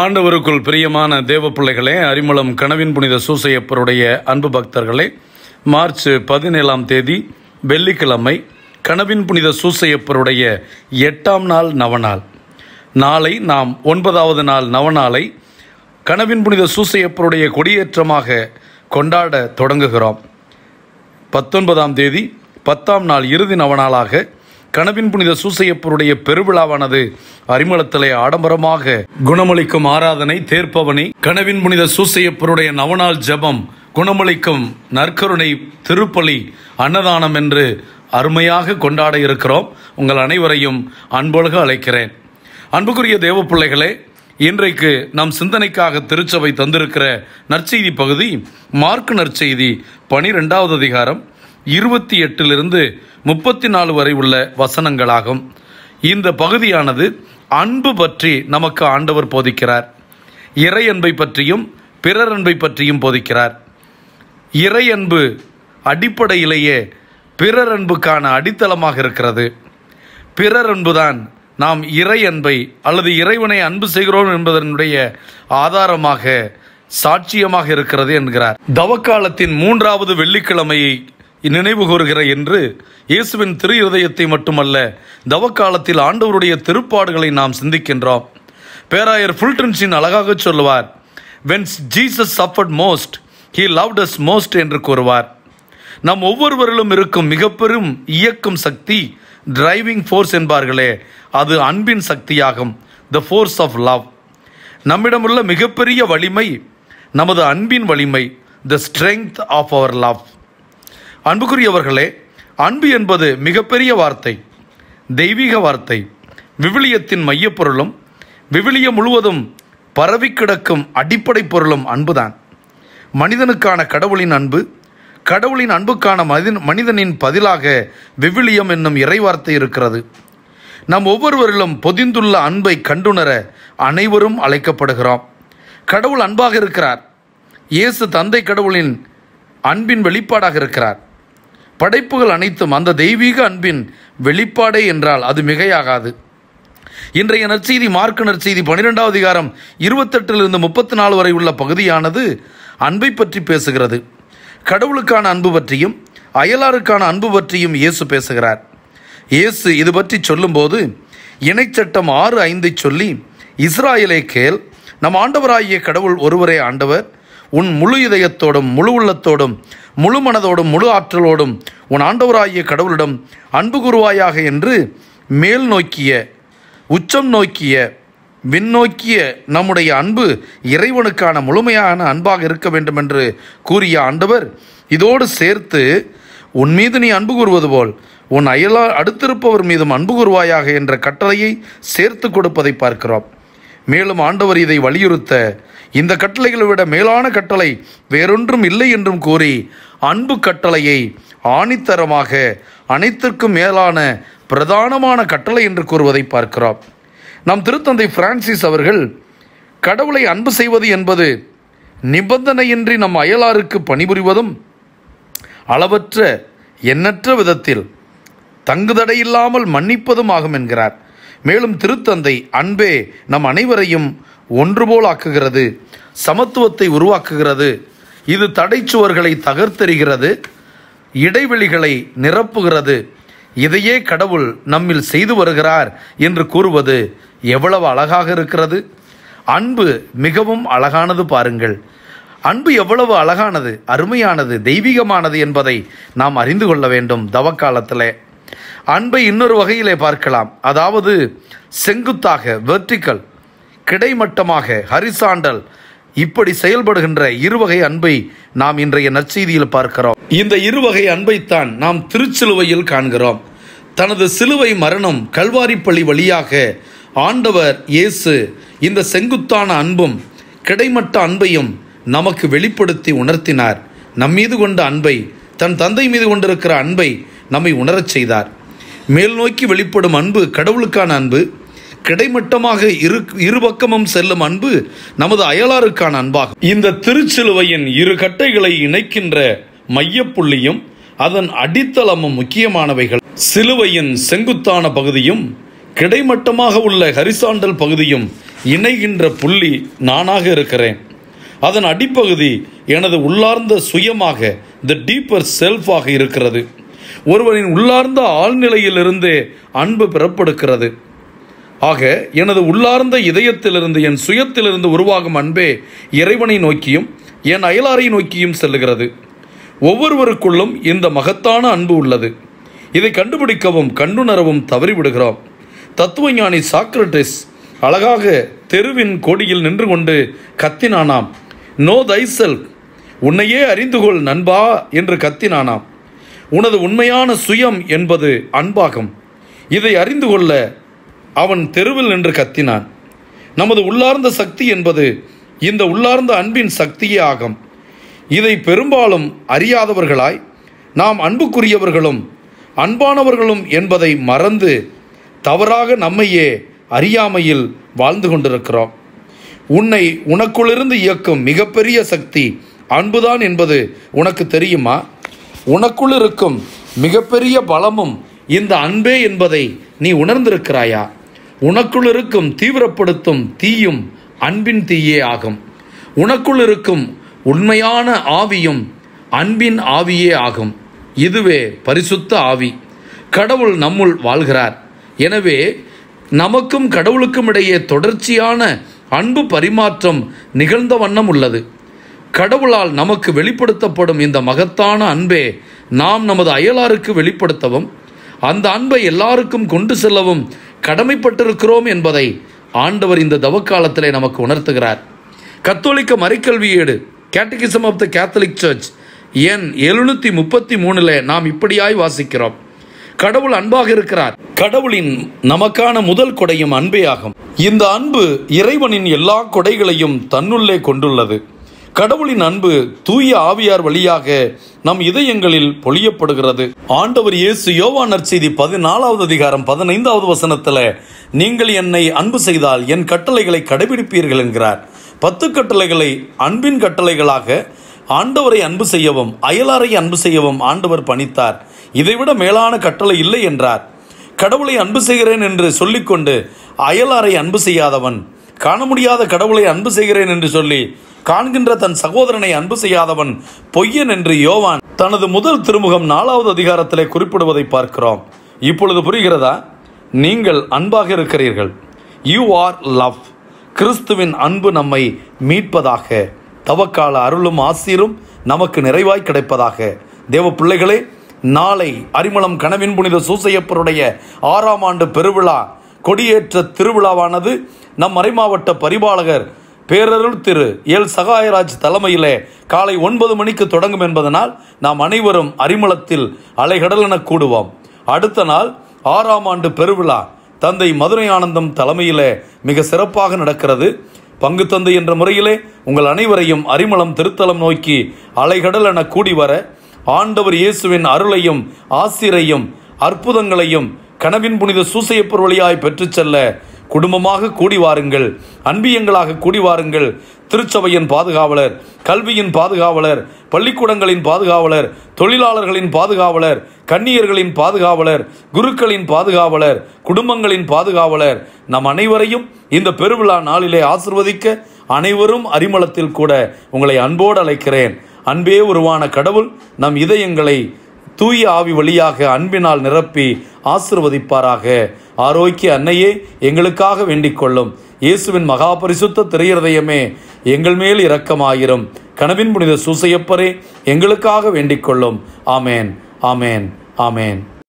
ஆண்டவருக்குள் பிரியமான தேவ பிள்ளைகளே அரிமளம் கனவின் புனித சூசையப்பருடைய அன்பு பக்தர்களே மார்ச் பதினேழாம் தேதி வெள்ளிக்கிழமை கனவின் புனித சூசையப்பருடைய எட்டாம் நாள் நவநாள் நாளை நாம் ஒன்பதாவது நாள் நவநாளை கனவின் புனித சூசையப்பருடைய கொடியேற்றமாக கொண்டாட தொடங்குகிறோம் பத்தொன்பதாம் தேதி பத்தாம் நாள் இறுதி நவநாளாக கனவின் புனித சூசையப்பருடைய பெருவிழாவானது அரிமளத்திலே ஆடம்பரமாக குணமளிக்கும் ஆராதனை தேர்ப்பவனி கனவின் புனித சூசையப்பருடைய நவநாள் ஜெபம் குணமளிக்கும் நற்கருணை திருப்பலி அன்னதானம் என்று அருமையாக கொண்டாட இருக்கிறோம் உங்கள் அனைவரையும் அன்பொழுக அழைக்கிறேன் அன்புக்குரிய தேவ பிள்ளைகளே இன்றைக்கு நம் சிந்தனைக்காக திருச்சபை தந்திருக்கிற நற்செய்தி பகுதி மார்க் நற்செய்தி பனிரெண்டாவது அதிகாரம் இருபத்தி எட்டிலிருந்து முப்பத்தி நாலு வரை உள்ள வசனங்களாகும் இந்த பகுதியானது அன்பு பற்றி நமக்கு ஆண்டவர் போதிக்கிறார் இறை அன்பை பற்றியும் பிறர் அன்பை பற்றியும் போதிக்கிறார் இறை அன்பு அடிப்படையிலேயே பிறர் அன்புக்கான அடித்தளமாக இருக்கிறது பிறர் அன்புதான் நாம் இறை அன்பை அல்லது இறைவனை அன்பு செய்கிறோம் என்பதனுடைய ஆதாரமாக சாட்சியமாக இருக்கிறது என்கிறார் தவக்காலத்தின் மூன்றாவது வெள்ளிக்கிழமையை நினைவு கூறுகிற என்று இயேசுவின் திரு இருதயத்தை மட்டுமல்ல தவக்காலத்தில் ஆண்டவருடைய திருப்பாடுகளை நாம் சிந்திக்கின்றோம் பேராயர் ஃபுல்டன்ஸின் அழகாக சொல்லுவார் when Jesus suffered most he loved us most என்று கூறுவார் நம் ஒவ்வொருவரிலும் இருக்கும் மிக பெரும் இயக்கும் சக்தி டிரைவிங் ஃபோர்ஸ் என்பார்களே அது அன்பின் சக்தியாகும் த ஃபோர்ஸ் ஆஃப் லவ் நம்மிடமுள்ள மிகப்பெரிய வலிமை நமது அன்பின் வலிமை the strength of our love அன்புக்குரியவர்களே அன்பு என்பது மிகப்பெரிய வார்த்தை தெய்வீக வார்த்தை விவிலியத்தின் மையப்பொருளும் விவிலியம் முழுவதும் பரவி கிடக்கும் அடிப்படை பொருளும் அன்புதான் மனிதனுக்கான கடவுளின் அன்பு கடவுளின் அன்புக்கான மனிதன் மனிதனின் பதிலாக விவிலியம் என்னும் இறைவார்த்தை இருக்கிறது நம் ஒவ்வொருவரிலும் பொதிந்துள்ள அன்பை கண்டுணர அனைவரும் அழைக்கப்படுகிறோம் கடவுள் அன்பாக இருக்கிறார் இயேசு தந்தை கடவுளின் அன்பின் வெளிப்பாடாக இருக்கிறார் படைப்புகள் அனைத்தும் அந்த தெய்வீக அன்பின் வெளிப்பாடே என்றால் அது மிகையாகாது இன்றைய நற்செய்தி மார்க்க நற்செய்தி பன்னிரெண்டாவது அதிகாரம் இருபத்தெட்டிலிருந்து முப்பத்தி நாலு வரை உள்ள பகுதியானது அன்பை பற்றி பேசுகிறது கடவுளுக்கான அன்பு பற்றியும் அயலாருக்கான அன்பு பற்றியும் இயேசு பேசுகிறார் இயேசு இது பற்றி சொல்லும்போது இணைச்சட்டம் ஆறு ஐந்தை சொல்லி இஸ்ராயலை கேள் நம் ஆண்டவராகிய கடவுள் ஒருவரே ஆண்டவர் உன் முழு இதயத்தோடும் முழு உள்ளத்தோடும் முழு மனதோடும் முழு ஆற்றலோடும் உன் ஆண்டவராகிய கடவுளிடம் அன்பு கூறுவாயாக என்று மேல் நோக்கிய உச்சம் நோக்கிய விண்ணோக்கிய நம்முடைய அன்பு இறைவனுக்கான முழுமையான அன்பாக இருக்க வேண்டும் என்று கூறிய ஆண்டவர் இதோடு சேர்த்து உன் மீது நீ அன்பு கூறுவது போல் உன் அயலா அடுத்திருப்பவர் மீதும் அன்பு கூறுவாயாக என்ற கட்டளையை சேர்த்து கொடுப்பதை பார்க்கிறோம் மேலும் ஆண்டவர் இதை வலியுறுத்த இந்த கட்டளைகளை விட மேலான கட்டளை வேறொன்றும் இல்லை என்றும் கூறி அன்பு கட்டளையை ஆணித்தரமாக அனைத்திற்கும் மேலான பிரதானமான கட்டளை என்று கூறுவதை பார்க்கிறோம் நம் திருத்தந்தை பிரான்சிஸ் அவர்கள் கடவுளை அன்பு செய்வது என்பது நிபந்தனையின்றி நம் அயலாருக்கு பணிபுரிவதும் அளவற்ற எண்ணற்ற விதத்தில் தங்குதடையில்லாமல் மன்னிப்பதும் ஆகும் என்கிறார் மேலும் திருத்தந்தை அன்பே நம் அனைவரையும் ஒன்றுபோல் ஆக்குகிறது சமத்துவத்தை உருவாக்குகிறது இது தடைச்சுவர்களை தகர்த்தெறிகிறது இடைவெளிகளை நிரப்புகிறது இதையே கடவுள் நம்மில் செய்து வருகிறார் என்று கூறுவது எவ்வளவு அழகாக இருக்கிறது அன்பு மிகவும் அழகானது பாருங்கள் அன்பு எவ்வளவு அழகானது அருமையானது தெய்வீகமானது என்பதை நாம் அறிந்து கொள்ள வேண்டும் தவக்காலத்தில் அன்பை இன்னொரு வகையிலே பார்க்கலாம் அதாவது செங்குத்தாக வெர்டிக்கல் கிடைமட்டமாக ஹரிசாண்டல் இப்படி செயல்படுகின்ற இருவகை அன்பை நாம் இன்றைய நற்செய்தியில் பார்க்கிறோம் இந்த இருவகை அன்பைத்தான் நாம் திருச்சிலுவையில் காண்கிறோம் தனது சிலுவை மரணம் கல்வாரிப்பள்ளி வழியாக ஆண்டவர் இயேசு இந்த செங்குத்தான அன்பும் கிடைமட்ட அன்பையும் நமக்கு வெளிப்படுத்தி உணர்த்தினார் நம் மீது கொண்ட அன்பை தன் தந்தை மீது கொண்டிருக்கிற அன்பை நம்மை உணரச் செய்தார் மேல் நோக்கி வெளிப்படும் அன்பு கடவுளுக்கான அன்பு கிடைமட்டமாக இரு இருபக்கமும் செல்லும் அன்பு நமது அயலாருக்கான அன்பாகும் இந்த திருச்சிலுவையின் இரு கட்டைகளை இணைக்கின்ற மையப்புள்ளியும் அதன் அடித்தளமும் முக்கியமானவைகள் சிலுவையின் செங்குத்தான பகுதியும் கிடைமட்டமாக உள்ள ஹரிசாண்டல் பகுதியும் இணைகின்ற புள்ளி நானாக இருக்கிறேன் அதன் அடிப்பகுதி எனது உள்ளார்ந்த சுயமாக த டீப்பர் செல்ஃபாக இருக்கிறது ஒருவரின் உள்ளார்ந்த ஆழ்நிலையிலிருந்தே அன்பு பிறப்படுகிறது ஆக எனது உள்ளார்ந்த இதயத்திலிருந்து என் சுயத்திலிருந்து உருவாகும் அன்பே இறைவனை நோக்கியும் என் அயலாரை நோக்கியும் செல்லுகிறது ஒவ்வொருவருக்குள்ளும் இந்த மகத்தான அன்பு உள்ளது இதை கண்டுபிடிக்கவும் கண்டுணரவும் தவறிவிடுகிறோம் தத்துவஞானி சாக்ரட்டிஸ் அழகாக தெருவின் கொடியில் நின்று கொண்டு கத்தினானாம் நோ தைசெல் உன்னையே அறிந்து கொள் நண்பா என்று கத்தினானாம் உனது உண்மையான சுயம் என்பது அன்பாகும் இதை அறிந்து கொள்ள அவன் தெருவில் நின்று கத்தினான் நமது உள்ளார்ந்த சக்தி என்பது இந்த உள்ளார்ந்த அன்பின் சக்தியே ஆகும் இதை பெரும்பாலும் அறியாதவர்களாய் நாம் அன்புக்குரியவர்களும் அன்பானவர்களும் என்பதை மறந்து தவறாக நம்மையே அறியாமையில் வாழ்ந்து கொண்டிருக்கிறோம் உன்னை உனக்குள்ளிருந்து இயக்கும் மிகப்பெரிய சக்தி அன்புதான் என்பது உனக்கு தெரியுமா உனக்குள் இருக்கும் மிகப்பெரிய பலமும் இந்த அன்பே என்பதை நீ உணர்ந்திருக்கிறாயா உனக்குள் இருக்கும் தீவிரப்படுத்தும் தீயும் அன்பின் தீயே ஆகும் உனக்குள் இருக்கும் உண்மையான ஆவியும் அன்பின் ஆவியே ஆகும் இதுவே பரிசுத்த ஆவி கடவுள் நம்முள் வாழ்கிறார் எனவே நமக்கும் கடவுளுக்கும் இடையே தொடர்ச்சியான அன்பு பரிமாற்றம் நிகழ்ந்த வண்ணம் உள்ளது கடவுளால் நமக்கு வெளிப்படுத்தப்படும் இந்த மகத்தான அன்பே நாம் நமது அயலாருக்கு வெளிப்படுத்தவும் அந்த அன்பை எல்லாருக்கும் கொண்டு செல்லவும் கடமைப்பட்டிருக்கிறோம் என்பதை ஆண்டவர் இந்த தவக்காலத்திலே நமக்கு உணர்த்துகிறார் கத்தோலிக்க மறைக்கல்வி ஏடு catechism of the Catholic church எண் எழுநூற்றி முப்பத்தி மூணில் நாம் இப்படியாய் வாசிக்கிறோம் கடவுள் அன்பாக இருக்கிறார் கடவுளின் நமக்கான முதல் கொடையும் அன்பே ஆகும் இந்த அன்பு இறைவனின் எல்லா கொடைகளையும் தன்னுள்ளே கொண்டுள்ளது கடவுளின் அன்பு தூய ஆவியார் வழியாக நம் இதயங்களில் பொழியப்படுகிறது ஆண்டவர் இயேசு யோவான் நற்செய்தி பதினாலாவது அதிகாரம் பதினைந்தாவது வசனத்துல நீங்கள் என்னை அன்பு செய்தால் என் கட்டளைகளை கடைபிடிப்பீர்கள் என்கிறார் பத்து கட்டளைகளை அன்பின் கட்டளைகளாக ஆண்டவரை அன்பு செய்யவும் அயலாரை அன்பு செய்யவும் ஆண்டவர் பணித்தார் இதைவிட மேலான கட்டளை இல்லை என்றார் கடவுளை அன்பு செய்கிறேன் என்று சொல்லிக்கொண்டு அயலாரை அன்பு செய்யாதவன் காண முடியாத கடவுளை அன்பு செய்கிறேன் என்று சொல்லி காண்கின்ற தன் சகோதரனை அன்பு செய்யாதவன் பொய்யன் என்று யோவான் தனது முதல் திருமுகம் நாலாவது அதிகாரத்திலே குறிப்பிடுவதை பார்க்கிறோம் இப்பொழுது புரிகிறதா நீங்கள் அன்பாக இருக்கிறீர்கள் யூ ஆர் லவ் கிறிஸ்துவின் அன்பு நம்மை மீட்பதாக தவக்கால அருளும் ஆசீரும் நமக்கு நிறைவாய் கிடைப்பதாக தேவ பிள்ளைகளே நாளை அரிமளம் கனவின் புனித சூசையப்பருடைய ஆறாம் ஆண்டு பெருவிழா கொடியேற்ற திருவிழாவானது நம் மறைமாவட்ட பரிபாலகர் பேரருள் திரு எல் சகாயராஜ் தலைமையிலே காலை ஒன்பது மணிக்கு தொடங்கும் என்பதனால் நாம் அனைவரும் அரிமளத்தில் அலைகடலென கூடுவோம் அடுத்த நாள் ஆறாம் ஆண்டு பெருவிழா தந்தை மதுரை ஆனந்தம் தலைமையிலே மிக சிறப்பாக நடக்கிறது பங்கு தந்தை என்ற முறையிலே உங்கள் அனைவரையும் அரிமளம் திருத்தலம் நோக்கி அலைகடல் என கூடி வர ஆண்டவர் இயேசுவின் அருளையும் ஆசிரையும் அற்புதங்களையும் கனவின் புனித சூசையப்பர் வழியாய் பெற்றுச் செல்ல குடும்பமாக கூடி வாருங்கள் அன்பியங்களாக கூடி வாருங்கள் திருச்சபையின் பாதுகாவலர் கல்வியின் பாதுகாவலர் பள்ளிக்கூடங்களின் பாதுகாவலர் தொழிலாளர்களின் பாதுகாவலர் கன்னியர்களின் பாதுகாவலர் குருக்களின் பாதுகாவலர் குடும்பங்களின் பாதுகாவலர் நம் அனைவரையும் இந்த பெருவிழா நாளிலே ஆசிர்வதிக்க அனைவரும் அரிமளத்தில் கூட உங்களை அன்போடு அழைக்கிறேன் அன்பே உருவான கடவுள் நம் இதயங்களை தூய ஆவி வழியாக அன்பினால் நிரப்பி ஆசிர்வதிப்பாராக ஆரோக்கிய அன்னையே எங்களுக்காக வேண்டிக் கொள்ளும் இயேசுவின் மகா பரிசுத்த திரையிருதயமே எங்கள் மேல் இரக்கமாயிரும் கனவின் புனித சூசையப்பரே எங்களுக்காக வேண்டிக் கொள்ளும் ஆமேன் ஆமேன் ஆமேன்